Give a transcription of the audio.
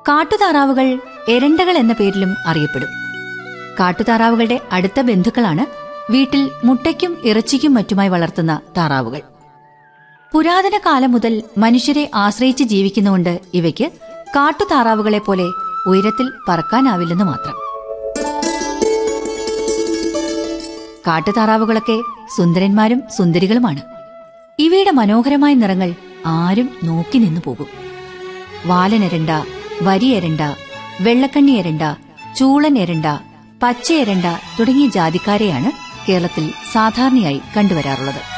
കാട്ടുതാറാവുകൾ എരണ്ടകൾ എന്ന പേരിലും അറിയപ്പെടും കാട്ടുതാറാവുകളുടെ അടുത്ത ബന്ധുക്കളാണ് വീട്ടിൽ മുട്ടയ്ക്കും ഇറച്ചിക്കും മറ്റുമായി വളർത്തുന്ന താറാവുകൾ പുരാതന കാലം മുതൽ മനുഷ്യരെ ആശ്രയിച്ച് ജീവിക്കുന്നതുകൊണ്ട് ഇവയ്ക്ക് കാട്ടുതാറാവുകളെ പോലെ ഉയരത്തിൽ പറക്കാനാവില്ലെന്ന് മാത്രം കാട്ടുതാറാവുകളൊക്കെ സുന്ദരന്മാരും സുന്ദരികളുമാണ് ഇവയുടെ മനോഹരമായ നിറങ്ങൾ ആരും നോക്കി നിന്നു പോകും വാലനെരണ്ട വരിയെരണ്ട വെള്ളക്കണ്ണി എരണ്ട ചൂളൻ എരണ്ട പച്ച എരണ്ട തുടങ്ങിയ ജാതിക്കാരെയാണ് കേരളത്തിൽ സാധാരണയായി കണ്ടുവരാറുള്ളത്